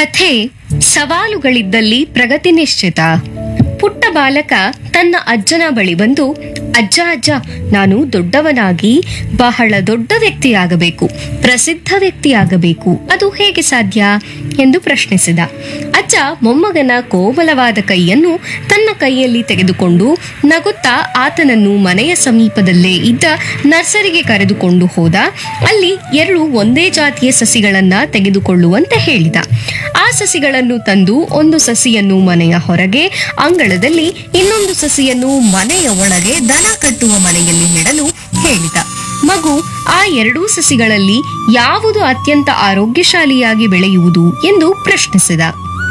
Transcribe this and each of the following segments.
ಕಥೆ ಸವಾಲುಗಳಿದ್ದಲ್ಲಿ ಪ್ರಗತಿ ನಿಶ್ಚಿತ ಪುಟ್ಟ ಬಾಲಕ ತನ್ನ ಅಜ್ಜನ ಬಳಿ ಬಂದು ಅಜ್ಜ ಅಜ್ಜ ನಾನು ದೊಡ್ಡವನಾಗಿ ಬಹಳ ದೊಡ್ಡ ವ್ಯಕ್ತಿಯಾಗಬೇಕು ಪ್ರಸಿದ್ಧ ವ್ಯಕ್ತಿಯಾಗಬೇಕು ಅದು ಹೇಗೆ ಸಾಧ್ಯ ಎಂದು ಪ್ರಶ್ನಿಸಿದ ಅಜ್ಜ ಮೊಮ್ಮಗನ ಕೋಮಲವಾದ ಕೈಯನ್ನು ತನ್ನ ಕೈಯಲ್ಲಿ ತೆಗೆದುಕೊಂಡು ನಗುತ್ತಾ ಆತನನ್ನು ಮನೆಯ ಸಮೀಪದಲ್ಲೇ ಇದ್ದ ನರ್ಸರಿಗೆ ಕರೆದುಕೊಂಡು ಹೋದ ಅಲ್ಲಿ ಎರಡು ಒಂದೇ ಜಾತಿಯ ಸಸಿಗಳನ್ನ ತೆಗೆದುಕೊಳ್ಳುವಂತೆ ಹೇಳಿದ ಆ ಸಸಿಗಳನ್ನು ತಂದು ಒಂದು ಸಸಿಯನ್ನು ಮನೆಯ ಹೊರಗೆ ಅಂಗಳದಲ್ಲಿ ಇನ್ನೊಂದು ಸಸಿಯನ್ನು ಮನೆಯ ಒಳಗೆ ದನ ಕಟ್ಟುವ ಮನೆಯಲ್ಲಿ ನೆಡಲು ಹೇಳಿದ ಮಗು ಆ ಎರಡೂ ಸಸಿಗಳಲ್ಲಿ ಯಾವುದು ಅತ್ಯಂತ ಆರೋಗ್ಯಶಾಲಿಯಾಗಿ ಬೆಳೆಯುವುದು ಎಂದು ಪ್ರಶ್ನಿಸಿದ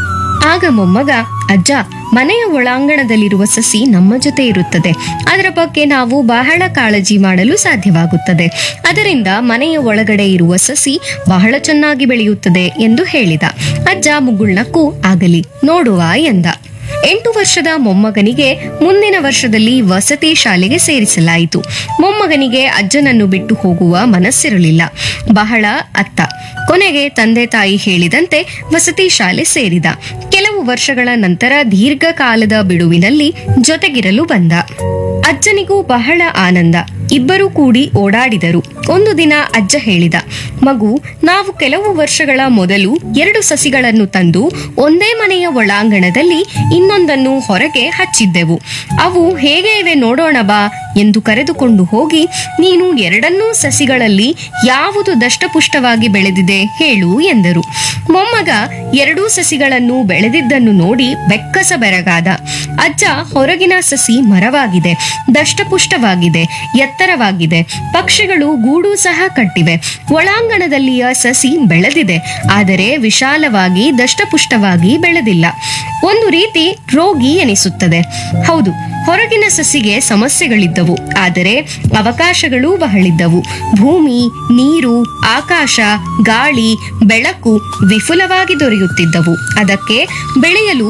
ಆಗ ಮೊಮ್ಮಗ ಅಜ್ಜ ಮನೆಯ ಒಳಾಂಗಣದಲ್ಲಿರುವ ಸಸಿ ನಮ್ಮ ಜೊತೆ ಇರುತ್ತದೆ ಅದರ ಬಗ್ಗೆ ನಾವು ಬಹಳ ಕಾಳಜಿ ಮಾಡಲು ಸಾಧ್ಯವಾಗುತ್ತದೆ ಅದರಿಂದ ಮನೆಯ ಒಳಗಡೆ ಇರುವ ಸಸಿ ಬಹಳ ಚೆನ್ನಾಗಿ ಬೆಳೆಯುತ್ತದೆ ಎಂದು ಹೇಳಿದ ಅಜ್ಜ ಮುಗುಳ್ನಕ್ಕೂ ಆಗಲಿ ನೋಡುವ ಎಂದ ಎಂಟು ವರ್ಷದ ಮೊಮ್ಮಗನಿಗೆ ಮುಂದಿನ ವರ್ಷದಲ್ಲಿ ವಸತಿ ಶಾಲೆಗೆ ಸೇರಿಸಲಾಯಿತು ಮೊಮ್ಮಗನಿಗೆ ಅಜ್ಜನನ್ನು ಬಿಟ್ಟು ಹೋಗುವ ಮನಸ್ಸಿರಲಿಲ್ಲ ಬಹಳ ಅತ್ತ ಕೊನೆಗೆ ತಂದೆ ತಾಯಿ ಹೇಳಿದಂತೆ ವಸತಿ ಶಾಲೆ ಸೇರಿದ ಕೆಲವು ವರ್ಷಗಳ ನಂತರ ದೀರ್ಘಕಾಲದ ಬಿಡುವಿನಲ್ಲಿ ಜೊತೆಗಿರಲು ಬಂದ ಅಜ್ಜನಿಗೂ ಬಹಳ ಆನಂದ ಇಬ್ಬರೂ ಕೂಡಿ ಓಡಾಡಿದರು ಒಂದು ದಿನ ಅಜ್ಜ ಹೇಳಿದ ಮಗು ನಾವು ಕೆಲವು ವರ್ಷಗಳ ಮೊದಲು ಎರಡು ಸಸಿಗಳನ್ನು ತಂದು ಒಂದೇ ಮನೆಯ ಒಳಾಂಗಣದಲ್ಲಿ ಇನ್ನೊಂದನ್ನು ಹೊರಗೆ ಹಚ್ಚಿದ್ದೆವು ಅವು ಹೇಗೆ ಇವೆ ನೋಡೋಣ ಬಾ ಎಂದು ಕರೆದುಕೊಂಡು ಹೋಗಿ ನೀನು ಎರಡನ್ನೂ ಸಸಿಗಳಲ್ಲಿ ಯಾವುದು ದಷ್ಟಪುಷ್ಟವಾಗಿ ಬೆಳೆದಿದೆ ಹೇಳು ಎಂದರು ಮೊಮ್ಮಗ ಎರಡೂ ಸಸಿಗಳನ್ನು ಬೆಳೆದಿದ್ದನ್ನು ನೋಡಿ ಬೆಕ್ಕಸ ಬೆರಗಾದ ಅಜ್ಜ ಹೊರಗಿನ ಸಸಿ ಮರವಾಗಿದೆ ದಷ್ಟಪುಷ್ಟವಾಗಿದೆ ಎತ್ತರವಾಗಿದೆ ಪಕ್ಷಿಗಳು ಗೂಡು ಸಹ ಕಟ್ಟಿವೆ ಒಳಾಂಗಣದಲ್ಲಿಯ ಸಸಿ ಬೆಳೆದಿದೆ ಆದರೆ ವಿಶಾಲವಾಗಿ ದಷ್ಟಪುಷ್ಟವಾಗಿ ಬೆಳೆದಿಲ್ಲ ಒಂದು ರೀತಿ ರೋಗಿ ಎನಿಸುತ್ತದೆ ಹೌದು ಹೊರಗಿನ ಸಸಿಗೆ ಸಮಸ್ಯೆಗಳಿದ್ದವು ಆದರೆ ಅವಕಾಶಗಳೂ ಬಹಳಿದ್ದವು ಭೂಮಿ ನೀರು ಆಕಾಶ ಗಾಳಿ ಬೆಳಕು ವಿಫುಲವಾಗಿ ದೊರೆಯುತ್ತಿದ್ದವು ಅದಕ್ಕೆ ಬೆಳೆಯಲು